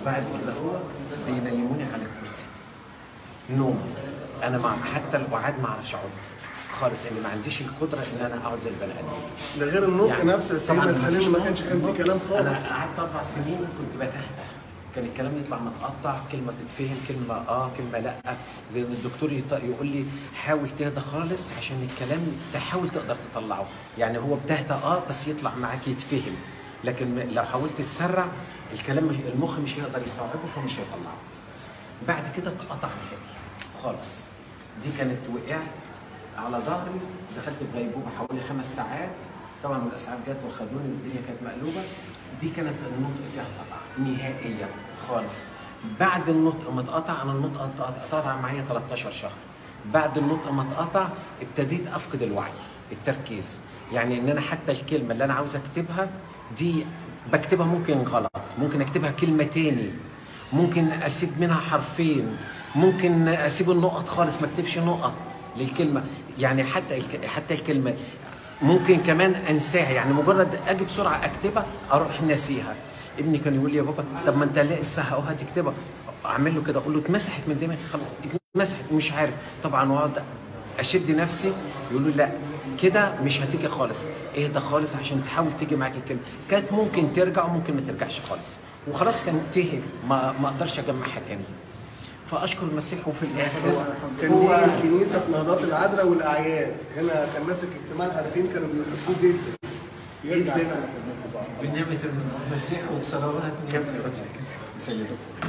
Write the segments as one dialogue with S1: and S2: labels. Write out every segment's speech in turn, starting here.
S1: بعد كده هو بينيموني على الكرسي نوم انا مع حتى القعاد ما اعرفش اقعد خالص اللي ما عنديش القدره ان انا اقعد زي البني ادم
S2: ده غير النطق
S1: يعني
S2: نفسه يا
S1: طبعاً
S2: سيدنا الحليم
S1: مفيش
S2: ما
S1: نطق.
S2: كانش كان في كلام
S1: انا
S2: خالص
S1: قعدت اربع سنين كنت بتهته كان الكلام يطلع متقطع كلمه تتفهم كلمه اه كلمه لا لان الدكتور يط- يقول لي حاول تهدى خالص عشان الكلام تحاول تقدر تطلعه يعني هو بتهدى اه بس يطلع معاك يتفهم لكن م- لو حاولت تسرع الكلام مش المخ مش هيقدر يستوعبه فمش هيطلعه بعد كده اتقطع نهائي خالص دي كانت وقعت على ظهري دخلت في غيبوبه حوالي خمس ساعات طبعا الاسعاف جت وخدوني والدنيا كانت مقلوبه دي كانت النطق فيها قطع نهائيا خالص بعد النطق ما اتقطع انا النطق اتقطع- اتقطع معايا 13 شهر بعد النطق ما اتقطع ابتديت افقد الوعي التركيز يعني ان انا حتى الكلمه اللي انا عاوز اكتبها دي بكتبها ممكن غلط ممكن اكتبها كلمه تاني ممكن اسيب منها حرفين ممكن اسيب النقط خالص ما اكتبش نقط للكلمه يعني حتى الك- حتى الكلمه ممكن كمان انساها يعني مجرد اجي بسرعه اكتبها اروح ناسيها ابني كان يقول لي يا بابا طب ما انت لاقي الساعه اهو هتكتبها اعمل له كده اقول له اتمسحت من دماغي خلاص اتمسحت مش عارف طبعا واقعد اشد نفسي يقول له لا كده مش هتيجي خالص اهدى خالص عشان تحاول تيجي معاك الكلمه كانت ممكن ترجع وممكن ما ترجعش خالص وخلاص كان انتهي ما ما اقدرش اجمعها تاني فاشكر المسيح وفي الاخر
S2: كان
S1: هو
S2: بيجي الكنيسه في نهضات العذراء والاعياد هنا كان ماسك اجتماع العارفين كانوا بيحبوه جدا جدا
S1: بنعمه المسيح وبصلوات نعمه سيدنا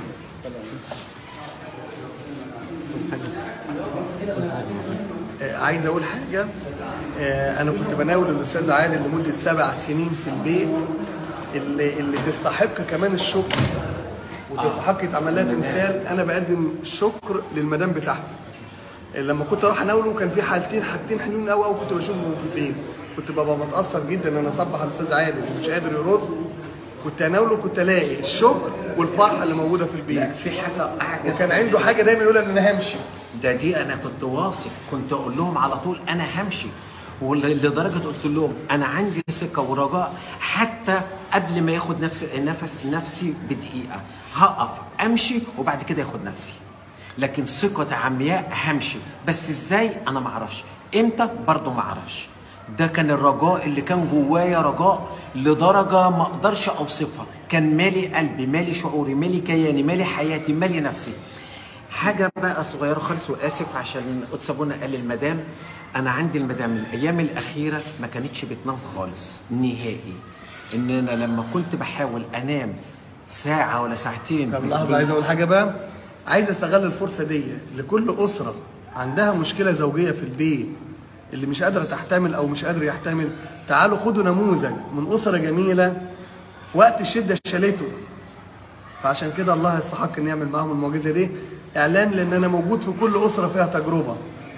S2: آه، عايز اقول حاجه آه، انا كنت بناول الاستاذ عادل لمده سبع سنين في البيت اللي, اللي تستحق كمان الشكر وتستحق يتعمل لها تمثال انا بقدم الشكر للمدام بتاعتي لما كنت اروح اناوله كان في حالتين حاجتين حلوين قوي قوي كنت بشوفهم في البيت كنت ببقى متاثر جدا ان انا اصبح على الاستاذ عادل ومش قادر يرد كنت اناوله كنت الاقي الشكر والفرحه اللي موجوده في البيت
S1: لا في حاجه اعجب
S2: وكان عنده حاجه دايما يقول ان انا همشي
S1: ده دي انا كنت واثق كنت اقول لهم على طول انا همشي ولدرجه قلت لهم انا عندي ثقه ورجاء حتى قبل ما ياخد نفس نفس نفسي بدقيقه هقف امشي وبعد كده ياخد نفسي لكن ثقة عمياء همشي بس ازاي انا ما اعرفش امتى برضه ما اعرفش ده كان الرجاء اللي كان جوايا رجاء لدرجة ما اقدرش اوصفها كان مالي قلبي مالي شعوري مالي كياني مالي حياتي مالي نفسي حاجه بقى صغيره خالص واسف عشان قدس ابونا قال للمدام انا عندي المدام الايام الاخيره ما كانتش بتنام خالص نهائي ان انا لما كنت بحاول انام ساعه ولا ساعتين
S2: طب لحظه عايز اقول حاجه بقى عايز استغل الفرصه دي لكل اسره عندها مشكله زوجيه في البيت اللي مش قادره تحتمل او مش قادر يحتمل تعالوا خدوا نموذج من اسره جميله في وقت الشده شالته فعشان كده الله يستحق ان يعمل معاهم المعجزه دي اعلان لان انا موجود في كل اسره فيها تجربه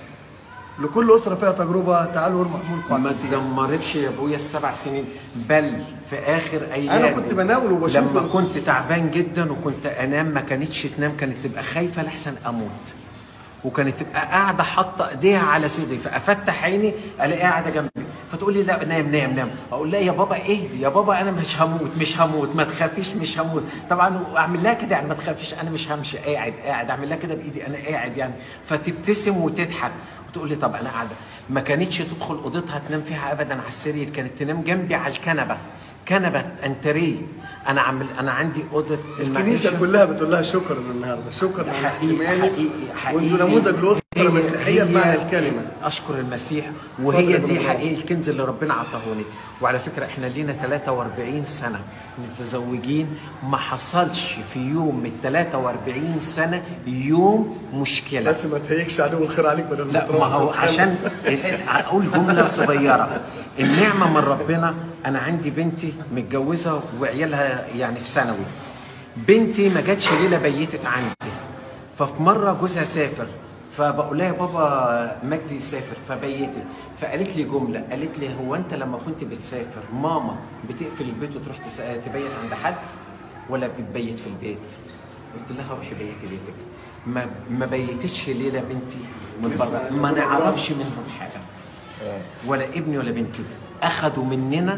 S2: لكل اسره فيها تجربه تعالوا ارمحوا
S1: ما
S2: القادسين
S1: تزمرتش يا ابويا السبع سنين بل في اخر ايام
S2: أنا كنت بناوله وبشوف
S1: لما
S2: ال-
S1: كنت تعبان جدا وكنت انام ما كانتش تنام كانت تبقى خايفه لحسن اموت وكانت تبقى قاعده حاطه ايديها على صدري فافتح عيني الاقيها قاعده جنبي فتقول لي لا نام نام نام اقول لها يا بابا اهدي يا بابا انا مش هموت مش هموت ما تخافيش مش هموت طبعا اعمل لها كده يعني ما تخافيش انا مش همشي قاعد قاعد اعمل لها كده بايدي انا قاعد يعني فتبتسم وتضحك وتقول لي طب انا قاعده ما كانتش تدخل اوضتها تنام فيها ابدا على السرير كانت تنام جنبي على الكنبه كنبه انتريه انا عامل انا عندي اوضه
S2: الكنيسه
S1: المعيشة.
S2: كلها بتقول لها شكرا النهارده شكرا على
S1: حقيقي
S2: احتمالك
S1: حقيقي حقيقي
S2: وانتوا نموذج لاسره
S1: هي-
S2: مسيحيه
S1: هي-
S2: بمعنى الكلمه
S1: اشكر المسيح
S2: اتفضل
S1: وهي
S2: يا
S1: دي
S2: بابا.
S1: حقيقي الكنز اللي ربنا عطاهوني وعلى فكره احنا لينا 43 سنه متزوجين ما حصلش في يوم من 43 سنه يوم مشكله
S2: بس ما تهيكش عدو الخير عليك بدل
S1: لا ما هو عشان اقول جمله صغيره النعمه من ربنا انا عندي بنتي متجوزه وعيالها يعني في ثانوي بنتي ما جاتش ليله بيتت عندي ففي مره جوزها سافر فبقول لها يا بابا مجدي سافر فبيتت فقالت لي جمله قالت لي هو انت لما كنت بتسافر ماما بتقفل البيت وتروح تس- تبيت عند حد ولا بتبيت في البيت قلت لها روحي بيتي بيتك ما ما بيتتش ليله بنتي من بره ما نعرفش منهم حاجه ولا ابني ولا بنتي اخذوا مننا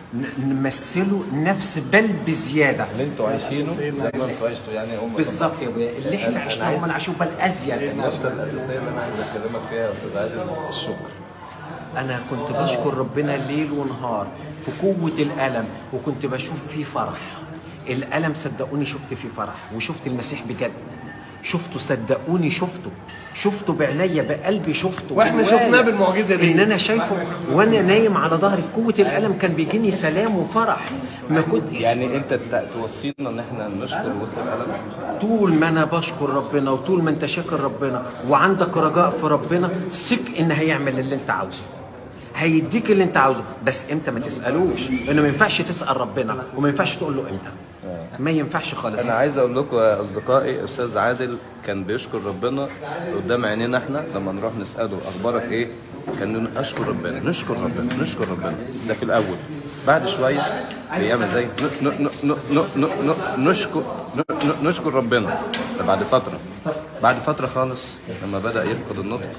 S1: ن- نمثله نفس بل بزياده
S3: اللي انتوا عايشينه زي ما انتوا عشتوا يعني هم
S1: بالظبط يا ابويا اللي
S3: أنا-
S1: احنا
S3: أنا
S1: عشناه
S3: عايز-
S1: هم اللي عاشوه بل ازيد
S3: النقطة الأساسية اللي أنا عايز أكلمك فيها يا أستاذ عادل الشكر
S1: انا كنت بشكر ربنا ليل ونهار في قوه الالم وكنت بشوف فيه فرح الالم صدقوني شفت فيه فرح وشفت المسيح بجد شفته صدقوني شفته شفته بعينيا بقلبي شفته
S2: وإحنا
S1: جوايا.
S2: شفناه بالمعجزة دي.
S1: ان انا شايفه وانا نايم على ظهري في قوه الالم كان بيجيني سلام وفرح ما كنت
S3: يعني أنت ت- توصينا إن إحنا نشكر وسط الألم
S1: طول ما انا بشكر ربنا وطول ما انت شاكر ربنا وعندك رجاء في ربنا ثق ان هيعمل اللي انت عاوزه هيديك اللي انت عاوزه بس امتى ما تسالوش انه ما ينفعش تسال ربنا وما ينفعش تقول له امتى ما ينفعش خالص
S3: أنا عايز أقول لكم يا أصدقائي أستاذ عادل كان بيشكر ربنا قدام عينينا إحنا لما نروح نسأله أخبارك إيه؟ كان نقول أشكر ربنا نشكر ربنا نشكر ربنا ده في الأول بعد شوية بيعمل زي ن- ن- ن- ن- ن- ن- نشكر ن- ن- نشكر ربنا ده بعد فترة بعد فترة خالص لما بدأ يفقد النطق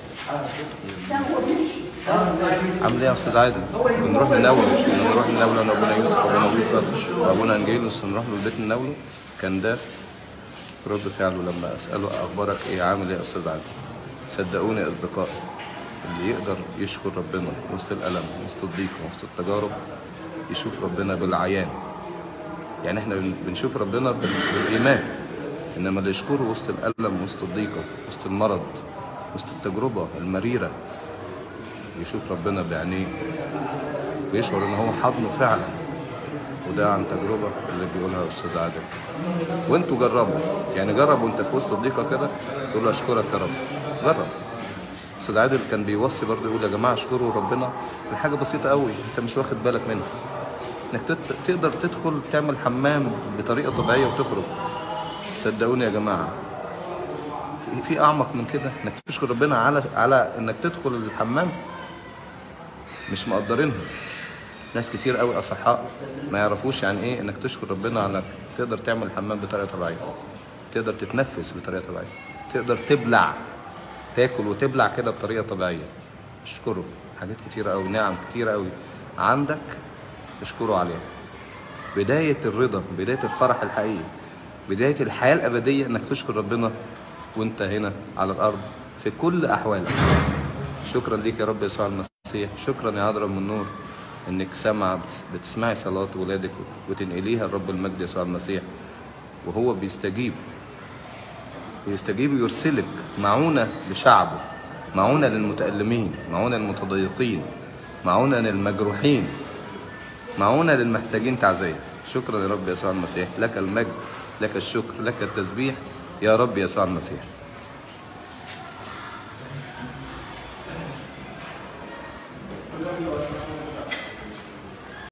S3: عامل ايه يا استاذ عادل؟ بنروح نناوله لما نروح نناوله انا وابونا يوسف وابونا يوسف وابونا انجيلوس ونروح له البيت نناوله كان ده رد فعله لما اساله اخبارك ايه عامل ايه يا استاذ عادل؟ صدقوني يا اصدقائي اللي يقدر يشكر ربنا وسط الالم وسط الضيق وسط التجارب يشوف ربنا بالعيان يعني احنا بن- بنشوف ربنا بال- بالايمان انما اللي يشكره وسط الالم وسط الضيقه وسط المرض وسط التجربه المريره يشوف ربنا بعينيه ويشعر ان هو حضنه فعلا وده عن تجربه اللي بيقولها الاستاذ عادل وانتوا جربوا يعني جرب وانت في وسط الضيقه كده تقول له اشكرك يا رب جرب استاذ عادل كان بيوصي برضه يقول يا جماعه اشكروا ربنا لحاجه بسيطه قوي انت مش واخد بالك منها انك تت- تقدر تدخل تعمل حمام بطريقه طبيعيه وتخرج صدقوني يا جماعه في, في اعمق من كده انك تشكر ربنا على على انك تدخل الحمام مش مقدرينها ناس كتير قوي اصحاء ما يعرفوش يعني ايه انك تشكر ربنا على تقدر تعمل حمام بطريقه طبيعيه تقدر تتنفس بطريقه طبيعيه تقدر تبلع تاكل وتبلع كده بطريقه طبيعيه اشكره حاجات كتيره قوي نعم كتيره قوي عندك اشكره عليها بدايه الرضا بدايه الفرح الحقيقي بدايه الحياه الابديه انك تشكر ربنا وانت هنا على الارض في كل احوالك شكرا ليك يا رب يسوع المسيح شكرا يا عذراء من النور انك سامعه بتس- بتسمعي صلاه ولادك وت- وتنقليها لرب المجد يسوع المسيح وهو بيستجيب ويستجيب ويرسلك معونة لشعبه معونة للمتألمين معونة للمتضايقين معونة للمجروحين معونة للمحتاجين تعزية شكرا يا رب يسوع المسيح لك المجد لك الشكر لك التسبيح يا رب يسوع المسيح